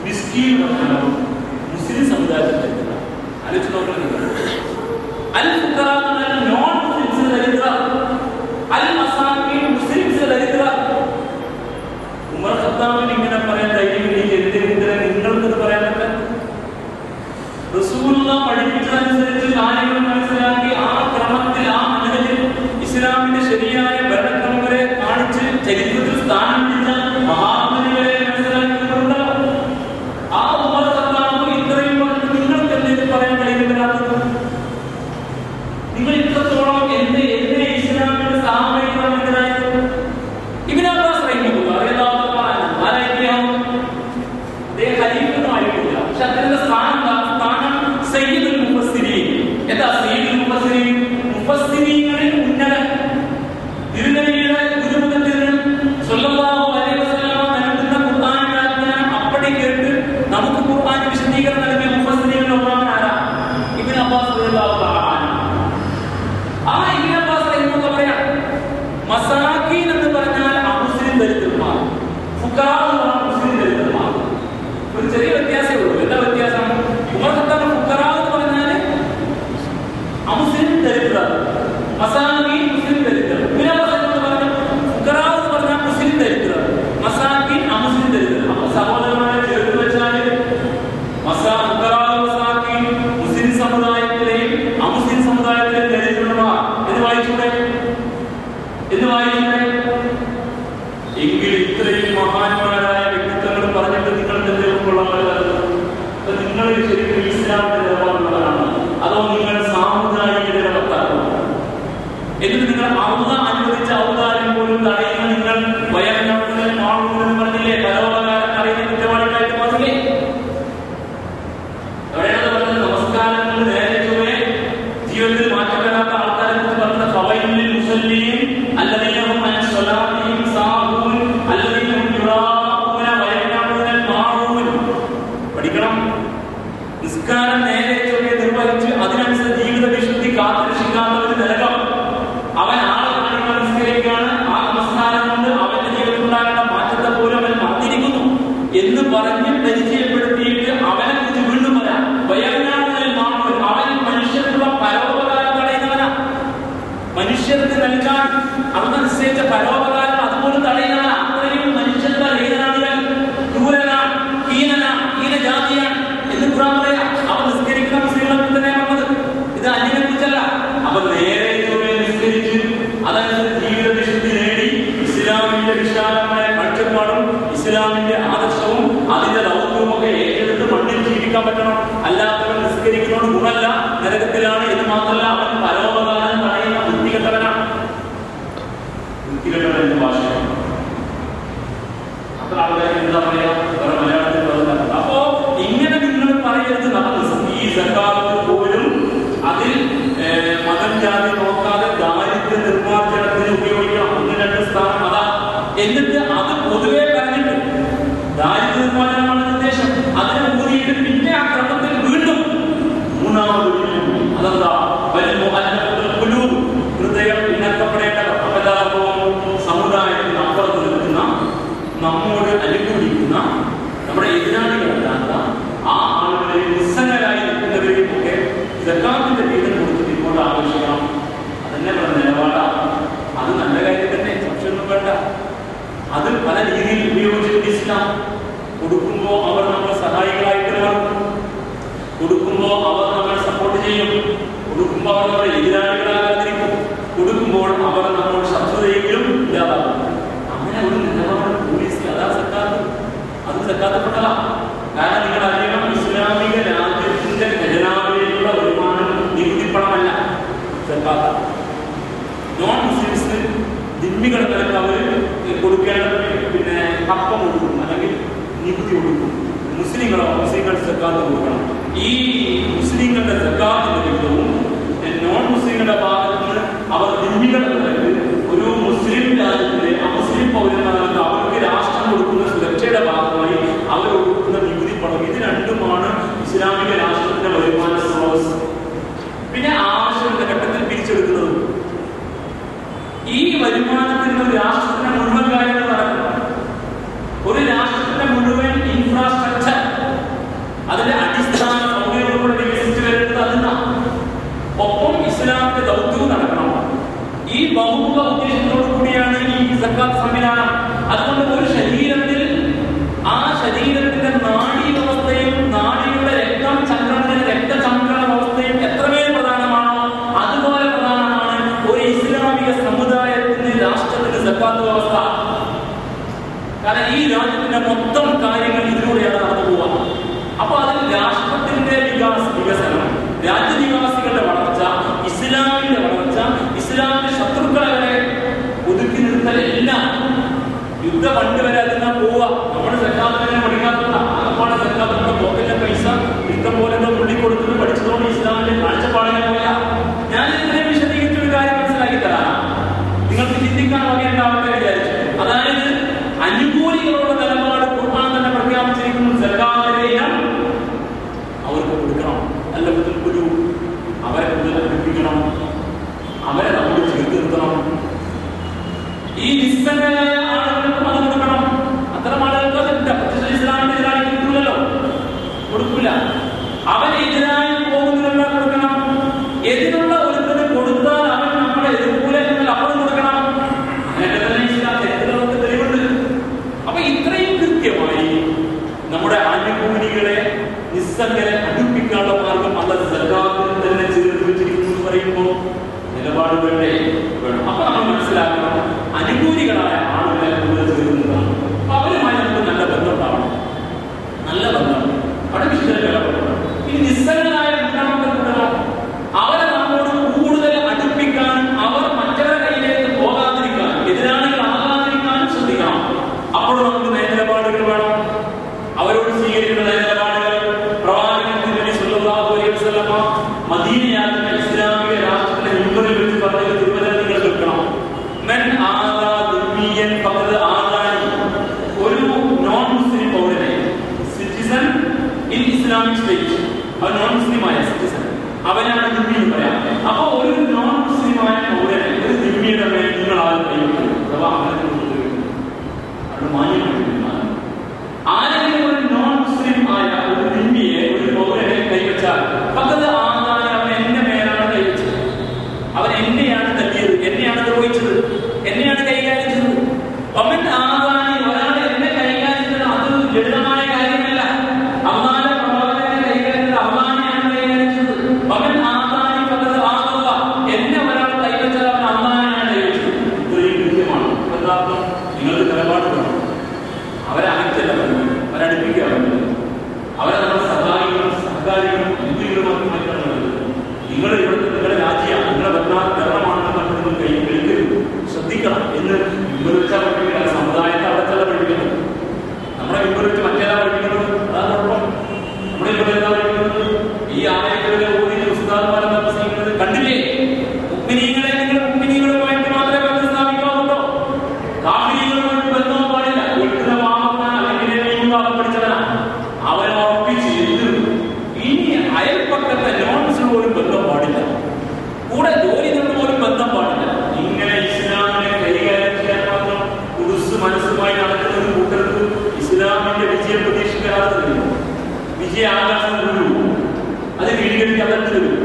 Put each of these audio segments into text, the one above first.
മിസ്കീൻ വർധനവും മുസ്ലിം സമുദായത്തിൽ ദരിദ്രത ആലോചിച്ച് നോക്കണം നിങ്ങൾ അൽ ഫുഖറ എന്ന് പറഞ്ഞാൽ നോൺ മുസ്ലിംസ് ദരിദ്ര അൽ മസാക്കീൻ മുസ്ലിംസ് ദരിദ്ര ഉമർ ഖത്താബിന് ഇങ്ങനെ പറയാൻ ധൈര്യമില്ല എന്തിനെന്തിനെ നിങ്ങൾക്കത് പറയാൻ പറ്റാത്ത റസൂലുള്ള പഠിപ്പിച്ചതനുസരിച്ച് കാര്യങ്ങൾ മനസ്സിലാക്കി ആ ക്രമത്തിൽ ആ മനസ്സിൽ ഇസ്ലാമിന്റെ ശരിയായ ഭരണക്രമം വരെ കാണിച്ച് ചരിത്രത്തിൽ സ്ഥാനം പിടിച്ച മഹാത്മനികളെ മനസ്സിലാക്കിയിട്ടുണ്ട് ആ ഉമർ ഖത്താബ് ഇത്രയും പറഞ്ഞിട്ട് നിങ്ങൾക്ക് എന്തെങ്കിലും പറയാൻ കഴിയുന്നില്ലാത്തത് നിങ്ങൾ ഇത്രത്തോളം എന്ത് എന്ത് ഇസ്ലാമിന്റെ സാമൂഹിക മനസ്സിലായത് ഇബിൻ അബ്ബാസ് റഹിമഹുല്ലാഹ് റളിയല്ലാഹു തആല അൻഹു ആരായിരുന്നു അദ്ദേഹം ഖലീഫൊന്നും ആയിട്ടില്ല പക്ഷെ അദ്ദേഹത്തിന്റെ സ്ഥാനം എന്താ? സ്ഥാനം സയ്യിദുൽ മുഫസ്സിരീൻ എന്താ സയ്യിദുൽ മുഫസ്സിരീൻ മുഫസ്സിരീങ്ങളിൽ ഉന്നതൻ തിരുനബിയുടെ ഗുരുമുഖത്തിൽ സ്വല്ലല്ലാഹു അലൈഹി വസല്ലമ നൽകുന്ന ഖുർആൻ വ്യാഖ്യാനം അപ്പടി കേട്ട് നമുക്ക് ഖുർആൻ വിശദീകരണം നൽകിയ മുഫസ്സിരീങ്ങളിൽ ഒന്നാമൻ ആരാ ഇബ്നു അബ്ബാസ് റളിയല്ലാഹു തആല അൻഹു. ആ ഇബ്നു അബ്ബാസ് റളിയല്ലാഹു പറയാം മസാക്കീൻ എന്ന് പറഞ്ഞാൽ അമുസ്ലിം ദരിദ്രന്മാർ ഫുഖറ എന്ന് പറഞ്ഞാൽ മുസ്ലിം ദരിദ്രന്മാർ ഒരു ചെറിയ വ്യത്യാസമേ ഉള്ളൂ എന്താ വ്യത്യാസം ഉമർ ഖത്താബ് ഫുഖറ എന്ന് പറഞ്ഞാൽ അമുസ്ലിം ദരിദ്ര മസാക്കി മുസ്ലിം ദരിദ്ര ഇബ്നു അബ്ബാസ് എന്ന് പറഞ്ഞാൽ ഫുഖറ എന്ന് പറഞ്ഞാൽ മുസ്ലിം ദരിദ്ര മസാക്കി അമുസ്ലിം ദരിദ്ര അപ്പൊ സഹോദരന്മാരെ ചേർത്ത് വെച്ചാൽ മസാ ഫുഖറ മസാക്കി മുസ്ലിം സമുദായത്തിലെയും അമുസ്ലിം സമുദായത്തിലെയും ദരിദ്രന്മാർ എന്ന് വായിച്ചൂടെ എന്ന് വായിച്ചൂടെ എങ്കിൽ ഇത്രയും മഹാന്മാരായ വ്യക്തിത്വങ്ങൾ പറഞ്ഞിട്ട് നിങ്ങൾക്ക് എന്തെങ്കിലും കൊള്ളാൻ പറ്റാത്തത് അപ്പൊ നിങ്ങൾ ശരിക്കും ഇസ്ലാമിന്റെ നിലപാടുള്ളവരാണ് അതോ നിങ്ങൾ സാമുദായിക നിലപാടാണ് എന്നിട്ട് നിങ്ങൾ അള്ള അനുവദിച്ച ഔദാര്യം പോലും തടയുന്ന നിങ്ങൾ വയറിനടുത്തതിൽ മാറുമെന്ന് പറഞ്ഞില്ലേ പരോപകാരം അറിയുന്ന കുറ്റവാളികളായിട്ട് മാറില്ലേ എവിടെയാണ് പറഞ്ഞത് നമസ്കാരങ്ങൾ നേരെ ചൊവ്വേ ജീവിതത്തിൽ മാറ്റം വരാത്ത ആൾക്കാരെ കുറിച്ച് പറഞ്ഞ ഫവൈലിൽ മുസല്ലീൻ അല്ലദീനഹും അൻ സ്വലാത്തിഹിം സാഹൂൻ അല്ലദീനഹും യുറാഊന വയംനഊനൽ മാഊൻ പഠിക്കണം നിസ്കാരം നേരെ ചൊവ്വേ നിർവഹിച്ച് അതിനനുസരിച്ച് ജീവിത വിശുദ്ധി കാത്തുരക്ഷിക്കാത്തവന് നരകം അവൻ ആളെ കാണിക്കാൻ നിസ്കരിക്കുകയാണ് ആ നമസ്കാരം കൊണ്ട് അവന്റെ ജീവിതത്തിൽ ഉണ്ടാകേണ്ട മാറ്റത്തെ പോലും അവൻ മാറ്റിയിരിക്കുന്നു എന്ന് പറഞ്ഞ് പരിചയപ്പെടുത്തിയിട്ട് അവനെ കുറിച്ച് വീണ്ടും പറയാം വയനാടുകളിൽ മാറും അവൻ മനുഷ്യർക്കുള്ള പരോപകാരം തടയുന്നവനാ മനുഷ്യർക്ക് നൽകാൻ അന്ന് നിശ്ചയിച്ച പരോപകാരം അതുപോലും തടയുന്നവനാ അത്രയും മനുഷ്യന്റെ ഹീനനാണ് ഇവൻ ക്രൂരനാണ് ഹീനനാണ് ഹീനജാതിയാണ് എന്ന് ഖുർആൻ പറയാം അവൻ നിസ്കരിക്കുന്ന മുസ്ലിങ്ങളെ തന്നെ പറഞ്ഞത് ഇത് അന്യനെ കുറിച്ചല്ല അവൻ നേരെ ചൊവ്വേ നിസ്കരിച്ച് അതനുസരിച്ച് ജീവിത വിശുദ്ധി നേടി ഇസ്ലാമിന്റെ വിശാലമായ കാഴ്ചപ്പാടും ഇസ്ലാമിന്റെ ആദർശവും അതിന്റെ ദൗത്യവും ഒക്കെ ഏറ്റെടുത്ത് മണ്ണിൽ ജീവിക്കാൻ പറ്റണം അല്ലാത്തവൻ നിസ്കരിക്കുന്നതുകൊണ്ട് ഗുണമല്ല നരകത്തിലാണ് എന്ന് മാത്രമല്ല അവൻ പരോപകാരം തടയുന്ന വൃത്തികെട്ടവനാണ് വൃത്തികെട്ടവൻ എന്ന ഭാഷയാണ് അത്ര ആൾക്കാർ എന്താ പറയാ വേറെ മലയാളത്തിൽ പറഞ്ഞത് അപ്പോ ഇങ്ങനെ നിങ്ങൾ പറയരുത് നമ്മൾ ഈ സക്കാത്ത് പോലും അതിൽ ഏർ, മതം ജാതി നോക്കാതെ ദാരിദ്ര്യ നിർമ്മാർജ്ജനത്തിന് ഉപയോഗിക്കണം ഒന്ന് രണ്ട് സ്ഥാനം അതാ എന്നിട്ട് അത് പൊതുവെ പറഞ്ഞിട്ട് ദാരിദ്ര്യ നിർമ്മാർജ്ജനമാണ് ഉദ്ദേശം അതിനെ ഊതിയിട്ട് പിന്നെ ആ ക്രമത്തിൽ വീണ്ടും മൂന്നാമത് വീണ്ടും അതെന്താ വൽ മുഅല്ലഫത്തുൽ ഖുലൂബ് ഹൃദയം ഇണക്കപ്പെടേണ്ടവർ അപ്പൊ എന്താ അപ്പോ സമുദായത്തിന് അപ്പുറത്ത് നിൽക്കുന്ന നമ്മോട് അനുകൂലിക്കുന്ന നമ്മുടെ എതിരാളികളല്ലാത്ത ആ ആളുകളെ നിസ്സംഗരായി നിൽക്കുന്നവരെയും ഒക്കെ ജക്കാത്തിന്റെ വീതം കൊടുത്ത് ഇപ്പോൾ ആവശ്യമാണ് അതന്നെ പറഞ്ഞ നിലപാടാ അത് നല്ല കാര്യം തന്നെ സംശയമൊന്നും വേണ്ട അത് പല രീതിയിൽ ഉപയോഗിച്ചിട്ടുണ്ട് ഇസ്ലാം കൊടുക്കുമ്പോൾ അവർ നമ്മളെ സഹായികളായിട്ട് മാറും കൊടുക്കുമ്പോൾ അവർ നമ്മളെ സപ്പോർട്ട് ചെയ്യും കൊടുക്കുമ്പോൾ അവർ നമ്മളെ എതിരാളികളാകാതിരിക്കും കൊടുക്കുമ്പോൾ അവർ നമ്മളോട് ശത്രുതയെങ്കിലും ഇല്ലാതാകും അങ്ങനെ ഒരു നിലപാട് പോലീസിൽ അതാ സക്കാത്ത് അത് സക്കാത്തപ്പെട്ടതാ കാരണം നിങ്ങൾ അറിയണം ഇസ്ലാമിക രാജ്യത്തിന്റെ ഖജനാവിലേക്കുള്ള വരുമാനം നികുതിപ്പണമല്ല സക്കാത്ത നോൺ മുസ്ലിംസിന് ദിമ്മികൾ നിരക്ക് അവർ കൊടുക്കേണ്ട പിന്നെ കപ്പം കൊടുക്കും അല്ലെങ്കിൽ നികുതി കൊടുക്കും മുസ്ലിങ്ങളോ മുസ്ലിങ്ങൾ സക്കാത്ത് കൊടുക്കണം ഈ മുസ്ലിങ്ങളുടെ സക്കാത്തിന്റെ വിഹിതവും നോൺ മുസ്ലിങ്ങളുടെ ഭാഗത്ത് നിന്ന് അവർ ദിമ്മികളുടെ നിരക്ക് ഒരു മുസ്ലിം രാജ്യത്തിലെ അമുസ്ലിം പൗരന്മാർക്ക് അവർക്ക് രാഷ്ട്രം കൊടുക്കുന്ന സുരക്ഷയുടെ ഭാഗമായി അവർ കൊടുക്കുന്ന നികുതി പണം ഇത് രണ്ടുമാണ് ഇസ്ലാമിക രാഷ്ട്രത്തിന്റെ വരുമാന സ്രോതസ് പിന്നെ ആവശ്യമുള്ള ഘട്ടത്തിൽ പിരിച്ചെടുക്കുന്നത് ഈ വരുമാനത്തിൽ നിന്ന് ഒരു രാഷ്ട്രത്തിന്റെ മുഴുവൻ കാര്യങ്ങൾ നടക്കണം ഒരു രാഷ്ട്രത്തിന്റെ മുഴുവൻ ഇൻഫ്രാസ്ട്രക്ചർ ഉദ്ദേശത്തോടു കൂടിയാണ് ഈ സക്കാത്ത് സംവിധാനം അതുകൊണ്ട് ഒരു ശരീരത്തിൽ ആ ശരീരത്തിന്റെ നാഡീ വ്യവസ്ഥയും നാഡിയുടെ രക്തം ചക്രത്തിന് രക്തചംക്രമണ വ്യവസ്ഥയും എത്രമേൽ പ്രധാനമാണോ അതുപോലെ പ്രധാനമാണ് ഒരു ഇസ്ലാമിക സമുദായത്തിന് രാഷ്ട്രത്തിന് സക്കാത്ത് വ്യവസ്ഥ കാരണം ഈ രാജ്യത്തിന്റെ മൊത്തം കാര്യങ്ങൾ ഇതിലൂടെയാണ് നടന്നു പോവുക അപ്പൊ അതിൽ രാഷ്ട്രത്തിന്റെ വികാസ വികസനം രാജ്യനിവാസികളുടെ വളർച്ച ഇസ്ലാമിന്റെ വളർച്ച ഇസ്ലാമിന്റെ ശത്രുക്കളെ വരെ ഒതുക്കി നിർത്തൽ എല്ലാം യുദ്ധ ഫണ്ട് വരെ അതിനാ പോവുക നമ്മുടെ സർക്കാരിനെ പഠിക്കാത്തത് ആകപ്പാടെ സർക്കാരിന്റെ പോക്കറ്റിലെ പൈസ ഇഷ്ടം പോലെ എന്തോ ഉള്ളി കൊടുത്തിട്ട് പഠിച്ചതുകൊണ്ട് ഇസ്ലാമിന്റെ കാഴ്ചപ്പാടിനെ പോയ ഞാൻ ഇത്രയും വിശദീകരിച്ച ഒരു കാര്യം മനസ്സിലാക്കി തരാം നിങ്ങൾക്ക് ചിന്തിക്കാൻ വകയുണ്ടാവട്ടെ വിചാരിച്ചു അതായത് അനുകൂലികളുടെ നിലപാട് ഖുർആൻ തന്നെ പ്രഖ്യാപിച്ചിരിക്കുന്നു സർക്കാരിനെ അവർക്ക് കൊടുക്കണം അല്ല ഒരു അവരെ കൂടുതൽ പഠിപ്പിക്കണം അവരെ നമ്മൾ ചേർത്ത് നിർത്തണം ഈ നിസ്സംഗരായ ആളുകൾക്കും അത് കൊടുക്കണം അത്തരം ആളുകൾക്ക് അതില്ല പക്ഷേ ഇസ്ലാമിന്റെ എതിരാളി കിട്ടൂലല്ലോ കൊടുക്കില്ല അവനെതിരായി പോകുന്നതിനുള്ള കൊടുക്കണം എതിരുള്ള ഒരുത്തിന് കൊടുത്താൽ അവൻ നമ്മളെ എതിർക്കൂല എന്നാൽ അവന് കൊടുക്കണം അങ്ങനെ തന്നെ ഇസ്ലാം ചരിത്രങ്ങൾക്ക് തെളിവുണ്ട് അപ്പൊ ഇത്രയും കൃത്യമായി നമ്മുടെ ആനുകൂലികളെ നിസ്സംഗരെ അടുപ്പിക്കാനുള്ള മാർഗം അത് സർക്കാരിൽ തന്നെ ചേർത്ത് വെച്ചിരിക്കുന്നു എന്ന് പറയുമ്പോൾ നിലപാട് വേണ്ടേ വേണം അപ്പൊ നമ്മൾ മനസ്സിലാക്കണം അനുകൂലികളായ ആളുകളെ കൂടുതൽ ചേർന്നതാണ് അപ്പൊ അവരുമായി നമുക്ക് നല്ല ബന്ധം ഉണ്ടാവണം നല്ല ബന്ധം അവിടെ വിശുദ്ധ ഈ നിസ്സംഗരായ മുന്നോട്ട് കൂടണം അവരെ നമ്മോട് കൂടുതൽ അടുപ്പിക്കാനും അവർ മറ്റവരുടെ കയ്യിലേക്ക് പോകാതിരിക്കാനും എതിരാളികളാകാതിരിക്കാനും ശ്രദ്ധിക്കണം അപ്പോൾ നമുക്ക് നയനിലപാടുകൾ വേണം അവരോട് സ്വീകരിക്കുന്ന നയനിലപാടുകൾ പ്രവാചകൻ തിരുനബി സല്ലല്ലാഹു അലൈഹി വസല്ലമ മദീനയാകുന്ന ഇസ്ലാമിക രാഷ്ട്രത്തിന്റെ മുമ്പിൽ വെച്ച് പറഞ്ഞത് തിരുവനന്തപുരം നിങ്ങൾ കേൾക്കണം മെൻ ആദാ ദുർമിയൻ ഫഖദ് ആദാനി ഒരു നോൺ മുസ്ലിം പൗരനെ സിറ്റിസൺ ഇൻ ഇസ്ലാമിക് സ്റ്റേറ്റ് അവൻ നോൺ മുസ്ലിമായ സിറ്റിസൺ അവനാണ് ദിമ്മി എന്ന് പറയാം അപ്പൊ ഒരു നോൺ മുസ്ലിമായ പൗരനെ ഒരു ദിമ്മിയുടെ മേൽ നിങ്ങൾ ആരും കൈവയ്ക്കും അഥവാ അങ്ങനെ കൊണ്ടുവരും അത് മാന്യമായി തീരുമാനം. ആരെങ്കിലും ഒരു നോൺ മുസ്ലിം ആയ ഒരു ദിമ്മിയെ ഒരു പൗരനെ കൈവച്ചാൽ പക്കത് ആകാൻ അവൻ എന്റെ മേലാണ് കൈവച്ചത് അവൻ എന്നെയാണ് തല്ലിയത് എന്നെയാണ് ദ്രോഹിച്ചത് എന്നെയാണ് കൈകാര്യം ചെയ്തത് അവൻ ആകാനി ഒരാൾ എന്നെ കൈകാര്യം ചെയ്തത് അത് ലളിതമായ കാര്യമല്ല അള്ളാന്റെ പ്രവാചകനെ കൈകാര്യം ചെയ്തത് അള്ളാനെയാണ് കൈകാര്യം ചെയ്തത് അവൻ ആകാനി പകത് ആകുക എന്നെ ഒരാൾ കൈവച്ചാൽ അവൻ അള്ളാനെയാണ് കൈവച്ചത് ഇത്രയും കൃത്യമാണ് യഥാർത്ഥം നിങ്ങൾക്ക് നിലപാട് വേണം അവരെ അകറ്റല്ല വേണ്ടത് അവരെ അടുപ്പിക്കുക വേണ്ടത് അവരെ നമ്മുടെ സഹായികളും സഹകാരികളും ബന്ധുക്കളുമാക്കി മാറ്റാൻ വേണ്ടത് നിങ്ങൾ ഇവിടുത്തെ നിങ്ങളുടെ രാജ്യമാണ് നിങ്ങളുടെ ഭരണ- ഭരണമാണെന്ന് കണ്ട് നിങ്ങൾ കൈ വിളിക്കരുത് ശ്രദ്ധിക്കണം എന്ന് വിവരിച്ചാൽ പഠിപ്പിക്കില്ല സമുദായത്തെ അടച്ചല്ല പഠിപ്പിക്കുന്നത് നമ്മളെ വിവരിച്ച് മറ്റേതാ പഠിപ്പിക്കുന്നത് അതാണ് കുഴപ്പം നമ്മുടെ ഇവിടെ എന്താ പഠിപ്പിക്കുന്നത് ഈ ആലയങ്ങളിലെ ഓടി ഉസ്താദ്മാരെന്താ പ്രസംഗിക്കുന്നത് കണ്ടില്ലേ മുഗ്മിനീങ്ങളെ നിങ്ങൾ മുഗ്മിനീങ്ങളുമായിട്ട് മാത്രമേ ബന്ധം സ്ഥാപിക്കാവുള്ളൂ കാഫിരികളുമായിട്ട് ബന്ധവും പാടില്ല ഒഴുക്കുന്ന പാപക്കാൻ അല്ലെങ്കിൽ നിയമം പഠിച്ചവനാ അവൻ ഉറപ്പിച്ച് എതിർക്കും ഇനി അയൽപ്പക്കത്തെ നോൺസിന് പോലും ബന്ധം പാടില്ല കൂടെ ജോലി നിന്ന് പോലും ബന്ധം പാടില്ല ഇങ്ങനെ ഇസ്ലാമിനെ കൈകാര്യം ചെയ്യാൻ മാത്രം കുടുസ് മനസ്സുമായി നടക്കുന്ന ഒരു കൂട്ടർക്ക് ഇസ്ലാമിന്റെ വിജയം പ്രതീക്ഷിക്കാതെ വരും വിജയ ആകാശം ഒരു അത് വീടുകളിൽ അകത്ത് വരും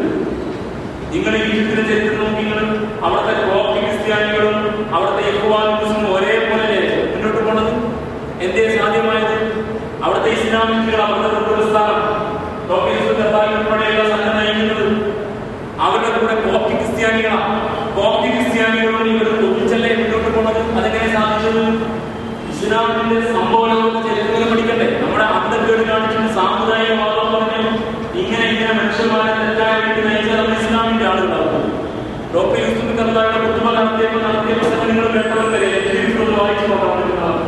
നിങ്ങൾ ഈജിപ്തിലെ ചരിത്രം നോക്കി നിങ്ങൾ അവിടുത്തെ കോപ്പി ക്രിസ്ത്യാനികളും അവിടുത്തെ യഹോവാനും ഒരേപോലെ മുന്നോട്ട് പോണത് എന്തേ സാധ്യമായത് അവിടുത്തെ ഇസ്ലാമികൾ അവിടുത്തെ പുരസ്കാരം കോപ്പി ക്രിസ്ത്യൻ ഉൾപ്പെടെയുള്ള സംഘം നയിക്കുന്നത് അവരുടെ കൂടെ കോപ്പി ക്രിസ്ത്യാനികളാണ് കോപ്പി ക്രിസ്ത്യാനികളോട് ഇവർ ഒന്നിച്ചല്ലേ മുന്നോട്ട് പോണത് അതെങ്ങനെ സാധിച്ചത് ഇസ്ലാമിന്റെ സംഭവങ്ങളൊക്കെ ചരിത്രങ്ങൾ പഠിക്കണ്ടേ നമ്മുടെ അന്തർഗേട് കാണിച്ചിട്ട് സാമുദായിക വാദം പറഞ്ഞു ഇങ്ങനെ ഇങ്ങനെ മനുഷ്യന്മാരെ തെറ്റായ വീട്ടിൽ നയിച്ചാൽ നമ്മൾ ഇസ്ലാമിന്റെ ആളുകളാവും ഡോക്ടർ യൂസുഫ് കർത്താവിന്റെ കുത്തുമ നടത്തിയപ്പോൾ നടത്തിയ പ്രസംഗങ്ങൾ കേട്ടവർക്ക് ചരിത്രങ്ങൾ വായിച്ചു നോക്കാൻ പറ്റുന്നതാണ്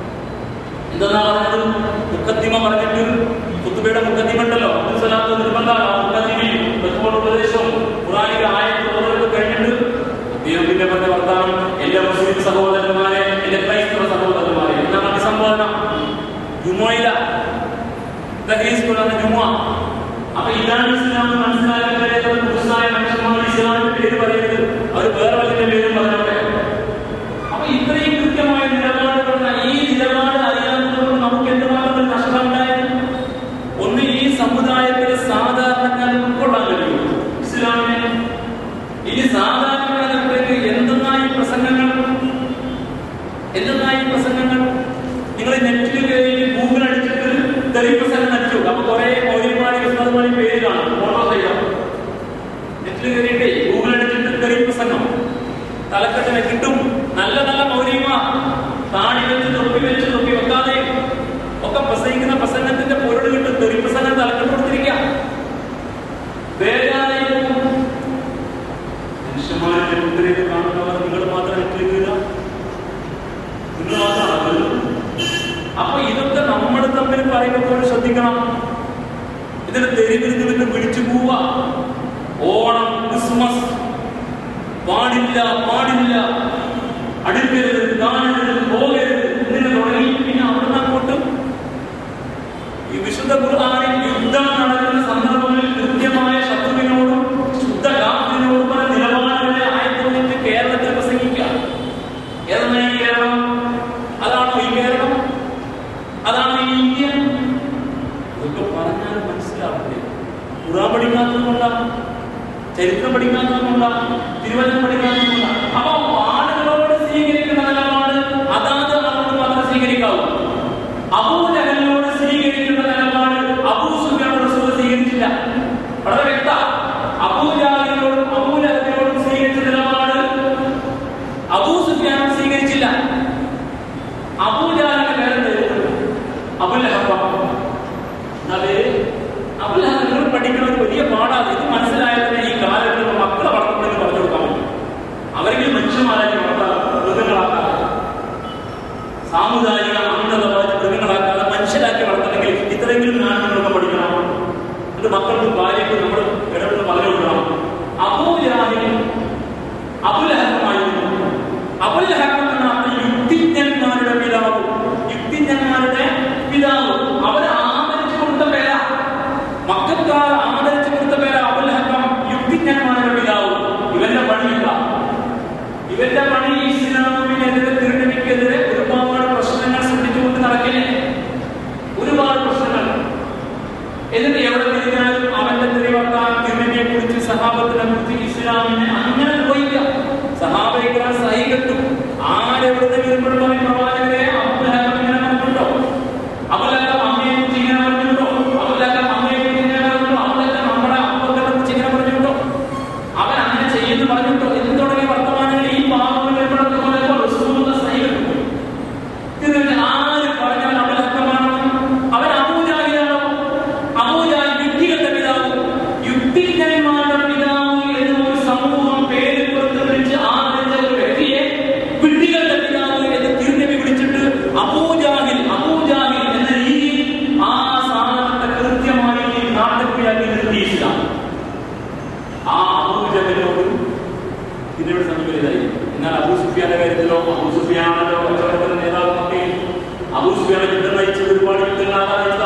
എന്തെന്നാ പറഞ്ഞത് മുക്കത്തിമ പറഞ്ഞിട്ട് കുത്തുബയുടെ മുക്കത്തിമ ഉണ്ടല്ലോ അബ്ദുൽ സലാത്ത് നിർബന്ധമാണ് ആ മുക്കത്തിമയും ബഹുമോട് ഉപദേശവും ഖുറാനിക ആയത്ത് ഓരോരുത്തർ കഴിഞ്ഞിട്ട് അദ്ദേഹം പിന്നെ പറഞ്ഞ വർത്താനം എല്ലാ മുസ്ലിം സഹോദരന്മാരെ എന്റെ ക്രൈസ്തവ സഹോദരന്മാരെ എന്നാണ് അഭിസംബോധന ജുമോയില തഹീസ് ഖുറാൻ ജുമ അപ്പൊ ഇതാണ് ഇസ്ലാം എന്ന് മനസ്സിലാക്കാൻ കഴിയാത്ത പുരുഷനായ മനുഷ്യന്മാർ ഇസ്ലാമിന്റെ പേര് പറയുന്നത് അവർ വേറെ വല്ലതിന്റെ പേരും പറഞ്ഞോട്ടെ അപ്പൊ ഇത്രയും കൃത്യമായ നിലപാടുകളുള്ള ഈ നിലപാട് അറിയാവുന്നതുകൊണ്ട് നമുക്ക് എന്തുമാത്രം ഒരു നഷ്ടം ഉണ്ടായത് ഒന്ന് ഈ സമുദായത്തിലെ സാധാരണക്കാരെ ഉൾക്കൊള്ളാൻ കഴിയും ഇസ്ലാമിനെ ഇനി സാധാരണക്കാർക്ക് എന്തെന്നായി പ്രസംഗം പ്രസംഗം നടിച്ചു അപ്പൊ കുറെ മൗര്യന്മാരി ഉസ്താദ്മാരി പേര് കാണും ഫോട്ടോ സഹിതം നെറ്റിൽ കയറിയിട്ടേ ഗൂഗിൾ അടിച്ചിട്ട് തെറി പ്രസംഗം തലക്കെട്ടിനെ കിട്ടും നല്ല നല്ല മൗര്യമാർ താടി വെച്ച് തൊപ്പി വെച്ച് തൊപ്പി വെക്കാതെ ഒക്കെ പ്രസംഗിക്കുന്ന പ്രസംഗത്തിന്റെ പൊരുൾ കിട്ടും തെറി പ്രസംഗം തലക്കെട്ട് കൊടുത്തിരിക്കാം ബേജാറായി പോകും. മനുഷ്യന്മാരുടെ മുദ്രയിൽ കാണുന്നവർ നിങ്ങൾ മാത്രം നെറ്റിൽ കീഴുക നിങ്ങൾ മാത്രമാണ് അപ്പൊ ഇതൊക്കെ നമ്മൾ തമ്മിൽ പറയുമ്പോൾ ശ്രദ്ധിക്കണം ഇതിന് തെരുവിൽ നിന്ന് പിടിച്ചു പോവുക ഓണം ക്രിസ്മസ് പാടില്ല പാടില്ല അടുക്കരുത് കാണരുത് പോകരുത് ഇങ്ങനെ തുടങ്ങി പിന്നെ അവിടുന്ന് അങ്ങോട്ട് ഈ വിശുദ്ധ ഖുർആനിൽ യുദ്ധം നടക്കുന്ന സന്ദർഭങ്ങളിൽ കൃത്യമായ ശത്രുവിനോടും ശുദ്ധ കാത്തിനോടും നിലപാടുകളെ ആയതുകൊണ്ട് കേരളത്തിൽ പ്രസംഗിക്കാം ഏതാണ് ഈ കേരളം അതാണോ ഈ കേരളം അതാണ് ഈ ഇന്ത്യ ഇതൊക്കെ പറഞ്ഞാൽ മനസ്സിലാവില്ലേ ഖുറാൻ പഠിക്കാത്തതുകൊണ്ടാണ് ചരിത്രം പഠിക്കാത്തതുകൊണ്ടാണ് തിരുവചനം പഠിക്കാത്തതുകൊണ്ടാണ് അപ്പൊ ആളുകളോട് സ്വീകരിക്കുന്ന നിലപാട് അതാത് ആളോട് മാത്രം സ്വീകരിക്കാവൂ അബൂലഹലിനോട് സ്വീകരിക്കുന്ന നിലപാട് അബൂ സുഫിയാനോട് റസൂൽ സ്വീകരിച്ചില്ല വളരെ വ്യക്ത അബൂജാഹിനോടും അബൂലഹലിനോടും സ്വീകരിച്ച നിലപാട് അബൂ സുഫിയാനോട് സ്വീകരിച്ചില്ല അബൂജാഹിന്റെ പേരെന്തായിരുന്നു അബുലഹബ അത് അബുലഹബിനോട് പഠിക്കുന്ന ഒരു വലിയ പാടാണ് ഇത് മനസ്സിലായതിന് ഈ കാലഘട്ടത്തിൽ മക്കളെ വളർത്തുന്നതിന് പറഞ്ഞു കൊടുക്കാൻ പറ്റും അവരെങ്കിലും മനുഷ്യന്മാരായി വളർത്താം മൃഗങ്ങളാക്കാം സാമുദായിക അന്ധത വളർത്തി മൃഗങ്ങളാക്കാതെ മനുഷ്യരാക്കി വളർത്തണമെങ്കിൽ ഇത്രയെങ്കിലും നാണങ്ങളൊക്കെ പഠിക്കണം അത് മക്കൾക്കും ഭാര്യയ്ക്കും നമ്മൾ ഇടപെട്ട് പറഞ്ഞു കൊടുക്കണം അബൂജാഹിനും അബുലഹബുമായിരുന്നു അബുലഹബ് എന്ന അർത്ഥം യുക്തിജ്ഞന്മാരുടെ പിതാവ് യുക്തിജ്ഞന്മാരുടെ പിതാവ് അവർ ആദരിച്ചു കൊടുത്ത പേരാ മക്കൾക്കാർ ആദരിച്ചു കൊടുത്ത പേരാ അബുലഹബം യുക്തിജ്ഞന്മാരുടെ പിതാവ് ഇവന്റെ പണിയില്ല ഇവന്റെ പണി ഇസ്ലാമിനെതിരെ തിരുനബിക്കെതിരെ ഒരുപാട് പ്രശ്നങ്ങൾ സൃഷ്ടിച്ചുകൊണ്ട് നടക്കില്ലേ ഒരുപാട് പ്രശ്നങ്ങൾ എന്നിട്ട് എവിടെ തിരിഞ്ഞാലും അവന്റെ തിരിവക്കാൻ തിരുനബിയെ കുറിച്ച് സഹാബത്തിനെ കുറിച്ച് ഇസ്ലാമിനെ അങ്ങനെ പോയില്ല സഹാബികളെ സഹികെട്ടു ആരെവിടെ വരുമ്പോഴുള്ള ഈ പ്രവാചകരെ അബ്ദുലഹബ് ഇങ്ങനെ പറഞ്ഞിട്ടുണ്ടോ അബ്ദുലഹബ് അമ്മയെ കുറിച്ച് ഇങ്ങനെ പറഞ്ഞിട്ടുണ്ടോ അബ്ദുലഹബ് അമ്മയെ കുറിച്ച് ഇങ്ങനെ പറഞ്ഞിട്ടുണ്ടോ അബ്ദുലഹബ് നമ്മുടെ അപ്പത്തെ കുറിച്ച് ഇങ്ങനെ പറഞ്ഞിട്ടുണ്ടോ അവൻ അങ്ങനെ ചെയ്യുന്നു പറഞ്ഞിട്ടോ എന്ന് തുടങ്ങിയ വർത്തമാനങ്ങൾ ഈ പാവങ്ങൾ എവിടെ പോലെ റസൂലുള്ള സഹികെട്ടു ഇതിന് ആര് പറഞ്ഞാൽ അവൻ അർത്ഥമാണെന്ന് അവൻ അബൂജാഹിയാണോ അബൂജാഹി യുക്തികളുടെ പിതാവ് യുക്തിജ്ഞന്മാരുടെ പിതാവ് എന്ന് ഒരു സമൂഹം പേര് കൊടുത്ത് വിളിച്ച് ആദരിച്ച ഒരു വ്യക്തിയെ വിഡ്ഢികളുടെ പിതാവ് എന്ന് തിരുനബി വിളിച്ചിട്ട് അബൂജാഹിൽ അബൂജാഹിൽ എന്ന രീതിയിൽ ആ സാധനത്തെ കൃത്യമായി നാട്ടപ്പിയാക്കി നിർത്തിയില്ല ആ അബൂജഹലിനോട് ഇതിനോട് സമീപതായി എന്നാൽ അബൂ സുഫിയാന്റെ കാര്യത്തിലോ അബൂ സുഫിയാനോ കച്ചവടത്തിന്റെ നേതാവ് മക്കയിൽ അബൂ സുഫിയാനെ യുദ്ധം നയിച്ചത് ഒരുപാട് യുദ്ധങ്ങൾ ആരാ നയിച്ചത്